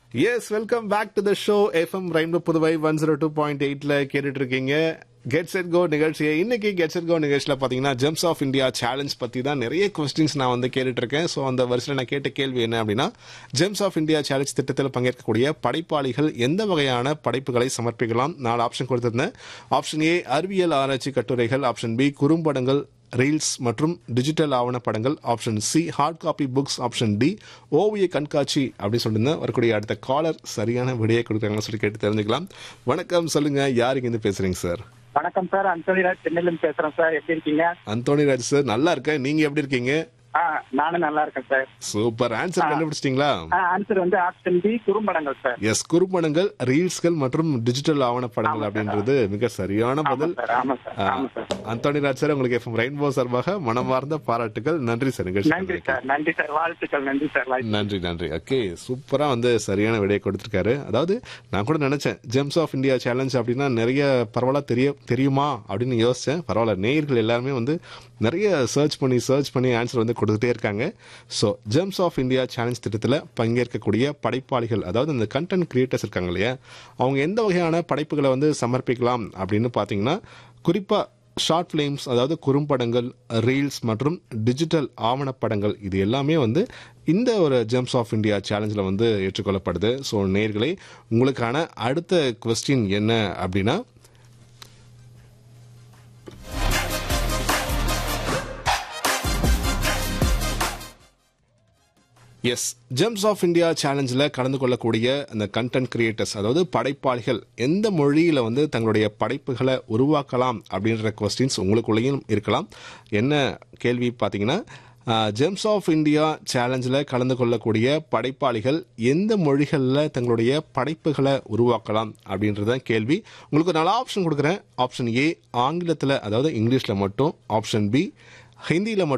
S welcome back to the show FM Rainbow Puduvai one zero two point எயிட்ல கேட்டுட்டு இருக்கீங்க get set go நிகழ்ச்சியை இன்னைக்கு கெட் செட் கோ நிகழ்ச்சியில் பார்த்தீங்கன்னா ஜெம்ஸ் ஆஃப் இந்தியா சேலஞ்ச் பற்றி தான் நிறைய கொஸ்டின்ஸ் நான் வந்து கேட்டுட்டு இருக்கேன் ஸோ அந்த வரிசையில் நான் கேட்ட கேள்வி என்ன அப்படின்னா ஜெம்ஸ் ஆஃப் இந்தியா சேலஞ்ச் திட்டத்தில் பங்கேற்கக்கூடிய படைப்பாளிகள் எந்த வகையான படைப்புகளை சமர்ப்பிக்கலாம் நாலு ஆப்ஷன் கொடுத்திருந்தேன் ஆப்ஷன் ஏ அறிவியல் ஆராய்ச்சி கட்டுரைகள் ஆப்ஷன் பி குறும்படங்கள் ரீல்ஸ் மற்றும் டிஜிட்டல் ஆவணப்படங்கள் option C hard copy books option D ஓவிய கண்காட்சி அப்படின்னு சொல்லியிருந்தேன் வரக்கூடிய அடுத்த காலர் சரியான விடையை கொடுக்குறாங்கன்னு சொல்லி கேட்டு தெரிஞ்சுக்கலாம் வணக்கம் சொல்லுங்க யார் இருந்து பேசுறீங்க சார் வணக்கம் சார் அந்தோனிராஜ் சென்னையிலிருந்து பேசுறேன் சார் எப்படி இருக்கீங்க அந்தோனி ராஜ் சார் நல்லா இருக்கேன் நீங்க எப்படி இருக்கீங்க ஆ நானும் நல்லா இருக்கேன் சார் சூப்பர் ஆன்சர் கண்டுபிடிச்சிட்டீங்களா ஆன்சர் வந்து ஆப்ஷன் பி குறும்படங்கள் சார் எஸ் குறும்படங்கள் ரீல்ஸ்கள் மற்றும் டிஜிட்டல் ஆவணப்படங்கள் அப்படின்றது மிக சரியான ஆமா பதில் சார் ஆமா சார் ஆமா சார் அந்தோனி ராஜ் சார் உங்களுக்கு எஃப்எம் ரெயின்போ சார்பாக மனமார்ந்த பாராட்டுகள் நன்றி சார் நிகழ்ச்சி நன்றி சார் நன்றி சார் வாழ்த்துக்கள் நன்றி சார் வாழ்த்து நன்றி நன்றி ஓகே சூப்பரா வந்து சரியான விடையை கொடுத்திருக்காரு அதாவது நான் கூட நினைச்சேன் ஜெம்ஸ் ஆஃப் இந்தியா சேலஞ்ச் அப்படின்னா நிறைய பரவாயில்ல தெரிய தெரியுமா அப்படின்னு யோசிச்சேன் பரவாயில்ல நேயர்கள் எல்லாருமே வந்து நிறைய சர்ச் பண்ணி சர்ச் பண்ணி ஆன்சர் வந்து கொடுத்துட்டே இருக்காங்க so gems of India challenge திட்டத்தில் பங்கேற்கக்கூடிய படைப்பாளிகள் அதாவது இந்த கண்டென்ட் கிரியேட்டர்ஸ் இருக்காங்க இல்லையா அவங்க எந்த வகையான படைப்புகளை வந்து சமர்ப்பிக்கலாம் அப்படின்னு பார்த்தீங்கன்னா குறிப்பாக ஷார்ட் ஃபிலிம்ஸ் அதாவது குறும்படங்கள் ரீல்ஸ் மற்றும் டிஜிட்டல் ஆவணப்படங்கள் இது எல்லாமே வந்து இந்த ஒரு ஜெம்ஸ் ஆஃப் இந்தியா சேலஞ்சில் வந்து ஏற்றுக்கொள்ளப்படுது ஸோ நேர்களே உங்களுக்கான அடுத்த கொஸ்டின் என்ன அப்படின்னா எஸ் ஜெம்ஸ் ஆஃப் இந்தியா சேலஞ்சில் கலந்து கொள்ளக்கூடிய அந்த கண்டென்ட் கிரியேட்டர்ஸ் அதாவது படைப்பாளிகள் எந்த மொழியில் வந்து தங்களுடைய படைப்புகளை உருவாக்கலாம் அப்படின்ற கொஸ்டின்ஸ் உங்களுக்குள்ளேயும் இருக்கலாம் என்ன கேள்வி பார்த்தீங்கன்னா ஜெம்ஸ் ஆஃப் இந்தியா சேலஞ்சில் கலந்து கொள்ளக்கூடிய படைப்பாளிகள் எந்த மொழிகளில் தங்களுடைய படைப்புகளை உருவாக்கலாம் அப்படின்றது தான் கேள்வி உங்களுக்கு ஒரு நல்ல ஆப்ஷன் கொடுக்குறேன் ஆப்ஷன் ஏ ஆங்கிலத்தில் அதாவது இங்கிலீஷில் மட்டும் ஆப்ஷன் பி ஹிந்தியில் மட்டும்